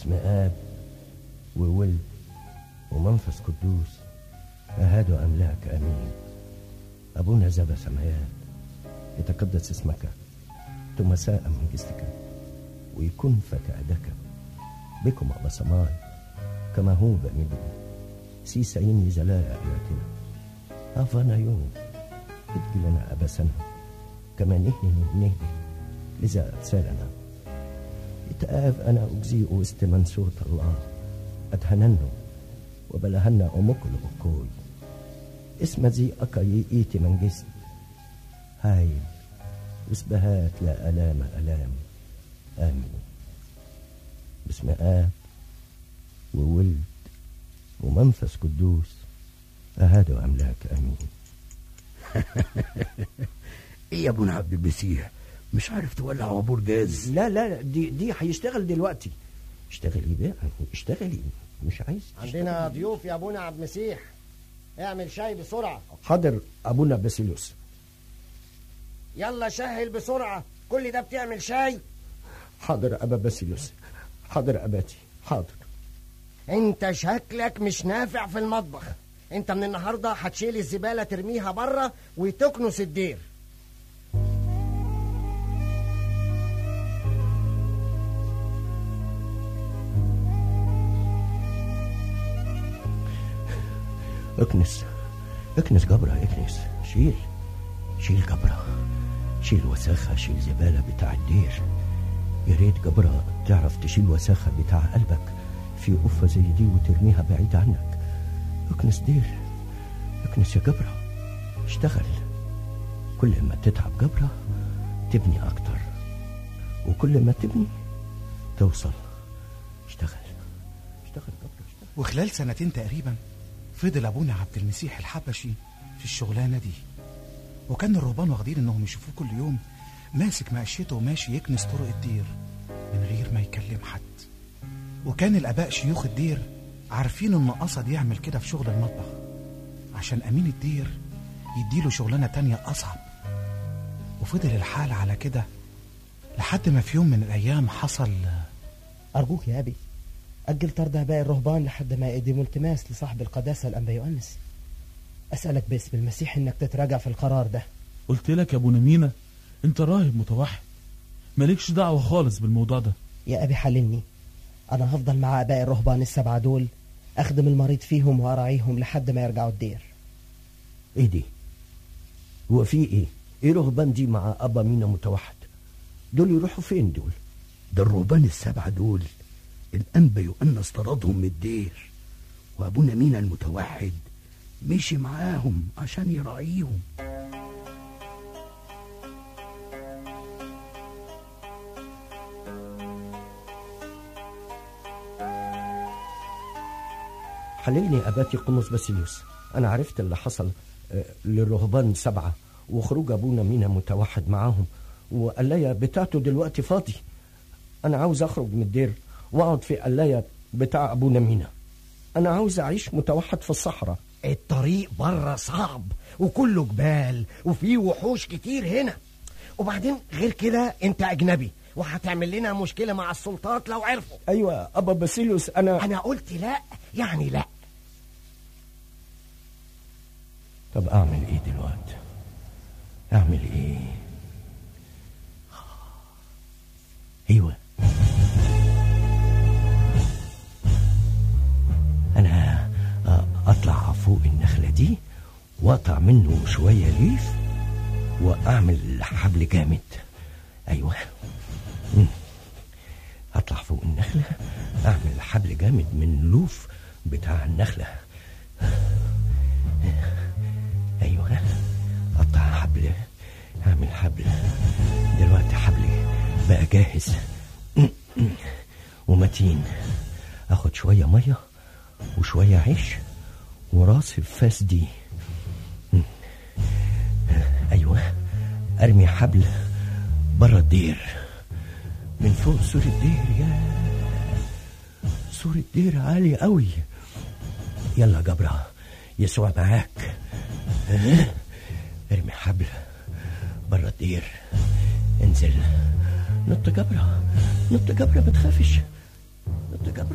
باسم آب وولد ومنفس قدوس أهاد أملاك أمين أبونا زبا سمايات يتقدس اسمك تمساء من جسدك ويكون فكأدك بكم أبا سماي كما هو بنبي سيسعين زلال آياتنا أفانا يوم ادق لنا أبا سنة كما نهني نهني لذا أرسالنا اتآف أنا أجزيء استمن صوت الله أدهننه وبلهن أمكل أكوي اسم زي أكا إيتي من جسد هاي وسبهات لا ألام ألام آمين باسم آب وولد ومنفس قدوس أهادوا أملاك أمين ايه يا ابونا عبد المسيح مش عارف تولع عبور جاز لا لا دي دي هيشتغل دلوقتي اشتغلي بقى اشتغلي مش عايز عندنا ضيوف يا ابونا عبد المسيح اعمل شاي بسرعة حاضر أبونا باسيلوس يلا شهل بسرعة كل ده بتعمل شاي حاضر أبا باسيلوس حاضر أباتي حاضر انت شكلك مش نافع في المطبخ انت من النهاردة هتشيل الزبالة ترميها بره وتكنس الدير اكنس اكنس جبرة اكنس شيل شيل جبرة شيل وساخة شيل زبالة بتاع الدير يا ريت جبرة تعرف تشيل وساخة بتاع قلبك في قفة زي دي وترميها بعيد عنك اكنس دير اكنس يا جبرة اشتغل كل ما تتعب جبرة تبني أكتر وكل ما تبني توصل اشتغل اشتغل جبرة اشتغل وخلال سنتين تقريبا فضل ابونا عبد المسيح الحبشي في الشغلانه دي وكان الرهبان واخدين انهم يشوفوه كل يوم ماسك مقشته وماشي يكنس طرق الدير من غير ما يكلم حد وكان الاباء شيوخ الدير عارفين ان قصد يعمل كده في شغل المطبخ عشان امين الدير يديله شغلانه تانية اصعب وفضل الحال على كده لحد ما في يوم من الايام حصل أرجوك يا أبي أجل طرد باقي الرهبان لحد ما يقدموا التماس لصاحب القداسة الأنبا يؤنس أسألك باسم المسيح إنك تتراجع في القرار ده قلت لك يا ابو نمينة انت راهب متوحد مالكش دعوة خالص بالموضوع ده يا أبي حللني أنا هفضل مع باقي الرهبان السبعة دول أخدم المريض فيهم وأراعيهم لحد ما يرجعوا الدير ايه دي هو في ايه ايه رهبان دي مع ابا مينا متوحد دول يروحوا فين دول ده الرهبان السبعة دول الأنبا يؤنس طردهم من الدير وأبونا مينا المتوحد مشي معاهم عشان يراعيهم حللني اباتي قمص باسيليوس انا عرفت اللي حصل آه، للرهبان سبعه وخروج ابونا مينا متوحد معاهم وقلايا بتاعته دلوقتي فاضي انا عاوز اخرج من الدير واقعد في قلايا بتاع ابونا مينا انا عاوز اعيش متوحد في الصحراء الطريق بره صعب وكله جبال وفيه وحوش كتير هنا وبعدين غير كده انت اجنبي وهتعمل لنا مشكلة مع السلطات لو عرفوا ايوه ابا باسيليوس انا انا قلت لا يعني لا طب اعمل ايه دلوقتي اعمل ايه ايوه انا أ- اطلع فوق النخله دي واقطع منه شويه ليف واعمل حبل جامد ايوه مم. اطلع فوق النخله اعمل حبل جامد من لوف بتاع النخله ايوه قطع حبل اعمل حبل دلوقتي حبلي بقى جاهز ومتين اخد شويه ميه وشويه عيش وراس الفاس دي ايوه ارمي حبل بره الدير من فوق سور الدير يا سور الدير عالي قوي يلا يا جبرة يسوع معاك ها؟ ارمي حبل بره الدير انزل نط جبرة نط جبرة ما تخافش نط جبرة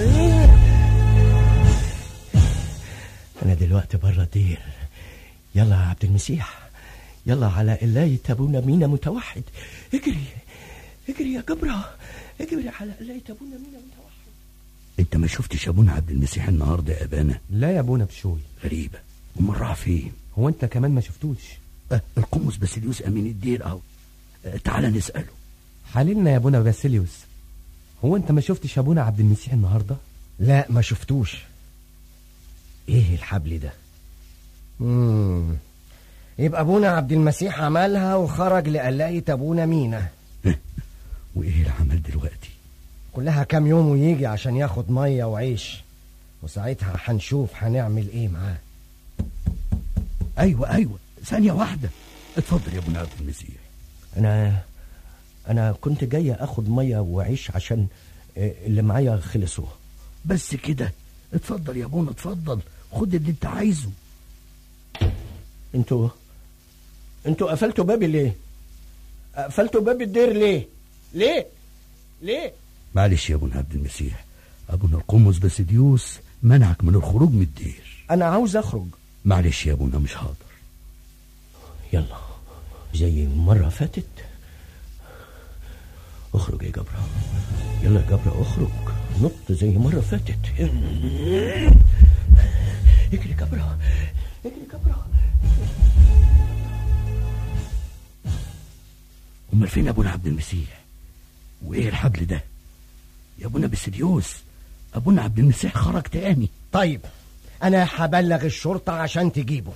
أنا دلوقتي بره الدير يلا يا عبد المسيح يلا على قلاية أبونا مينا متوحد اجري اجري يا جبرة اجري على قلاية أبونا مينا متوحد انت ما شفتش ابونا عبد المسيح النهارده يا ابانا لا يا ابونا بشوي غريبه امال راح فين هو انت كمان ما شفتوش أه القمص باسيليوس امين الدير اهو أه تعال نساله حللنا يا ابونا باسيليوس هو انت ما شفتش ابونا عبد المسيح النهارده لا ما شفتوش ايه الحبل ده مم. يبقى ابونا عبد المسيح عملها وخرج لقلاية ابونا مينا وايه العمل دلوقتي كلها كام يوم ويجي عشان ياخد ميه وعيش وساعتها هنشوف هنعمل ايه معاه ايوه ايوه ثانيه واحده اتفضل يا ابونا عبد المسيح أنا أنا كنت جاي أخد مية وعيش عشان آه، اللي معايا خلصوا بس كده اتفضل يا ابونا اتفضل خد اللي انت عايزه انتوا انتوا قفلتوا بابي ليه؟ قفلتوا باب الدير ليه؟ ليه؟ ليه؟ معلش يا ابونا عبد المسيح ابونا القمص باسيليوس منعك من الخروج من الدير أنا عاوز أخرج معلش يا ابونا مش حاضر يلا زي المرة فاتت اخرج يا جبرة يلا يا جبرة اخرج نط زي مرة فاتت اجري جبرة اجري جبرة امال فين ابونا عبد المسيح وايه الحبل ده يا ابونا باسيليوس ابونا عبد المسيح خرج تاني طيب انا هبلغ الشرطة عشان تجيبه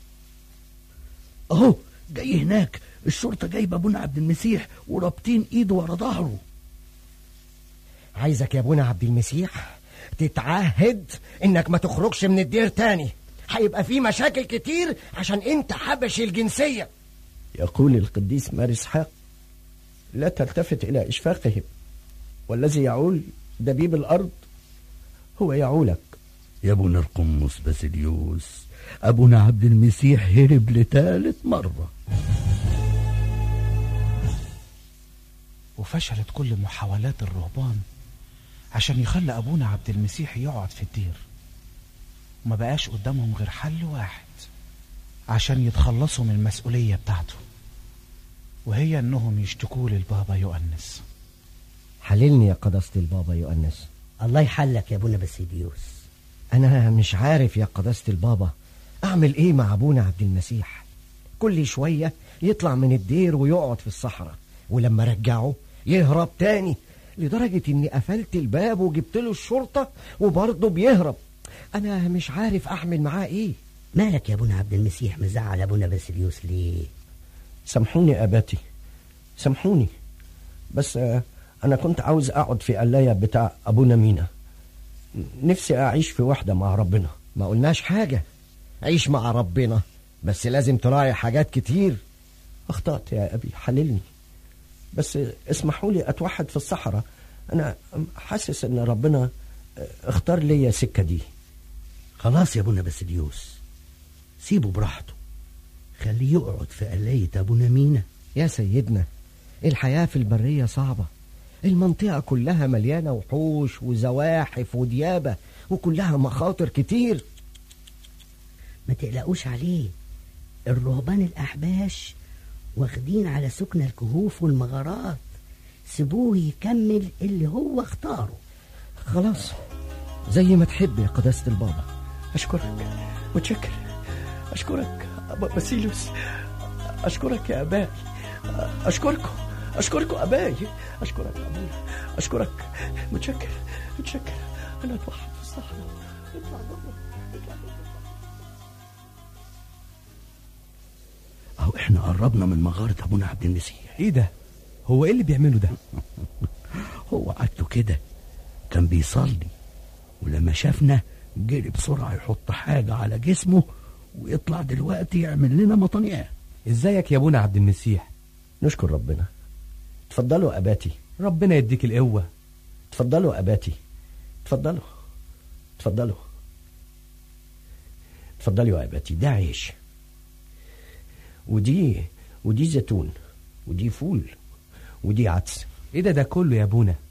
اهو جاي هناك الشرطه جايبه ابونا عبد المسيح ورابطين ايده ورا ظهره عايزك يا ابونا عبد المسيح تتعهد انك ما تخرجش من الدير تاني هيبقى في مشاكل كتير عشان انت حبشي الجنسية يقول القديس مار اسحاق لا تلتفت الى اشفاقهم والذي يعول دبيب الارض هو يعولك يا ابونا القمص باسيليوس ابونا عبد المسيح هرب لثالث مره وفشلت كل محاولات الرهبان عشان يخلي أبونا عبد المسيح يقعد في الدير وما بقاش قدامهم غير حل واحد عشان يتخلصوا من المسؤولية بتاعته وهي إنهم يشتكوا للبابا يؤنس حللني يا قداسة البابا يؤنس الله يحلك يا ابونا باسيليوس انا مش عارف يا قداسة البابا اعمل ايه مع ابونا عبد المسيح كل شوية يطلع من الدير ويقعد في الصحراء ولما رجعه يهرب تاني لدرجة اني قفلت الباب وجبت له الشرطة وبرضه بيهرب انا مش عارف اعمل معاه ايه مالك يا ابونا عبد المسيح مزعل ابونا باسيليوس ليه سامحوني اباتي سامحوني بس آه، انا كنت عاوز اقعد في قلاية بتاع ابونا مينا نفسي اعيش في وحدة مع ربنا ما قلناش حاجة عيش مع ربنا بس لازم تراعي حاجات كتير اخطأت يا ابي حللني بس اسمحوا لي اتوحد في الصحراء انا حاسس ان ربنا اختار لي السكة دي خلاص يا ابونا باسيليوس سيبه براحته خليه يقعد في قلاية ابونا مينا يا سيدنا الحياة في البرية صعبة المنطقة كلها مليانة وحوش وزواحف وديابة وكلها مخاطر كتير ما تقلقوش عليه الرهبان الأحباش واخدين على سكن الكهوف والمغارات سيبوه يكمل اللي هو اختاره خلاص زي ما تحب يا قداسة البابا اشكرك متشكر اشكرك ابا باسيليوس اشكرك يا اباي اشكركم اشكركم اباي اشكرك يا ابونا اشكرك متشكر متشكر انا اتوحد في الصحراء اطلع بره اطلع بره اهو احنا قربنا من مغارة ابونا عبد المسيح ايه ده هو ايه اللي بيعمله ده هو عادته كده كان بيصلي ولما شافنا جري بسرعة يحط حاجة على جسمه ويطلع دلوقتي يعمل لنا مطنيات ازيك يا ابونا عبد المسيح نشكر ربنا اتفضلوا اباتي ربنا يديك القوة اتفضلوا اباتي اتفضلوا اتفضلوا اتفضلوا يا اباتي ده عيش ودي ودي زيتون ودي فول ودي عدس ايه ده ده كله يا ابونا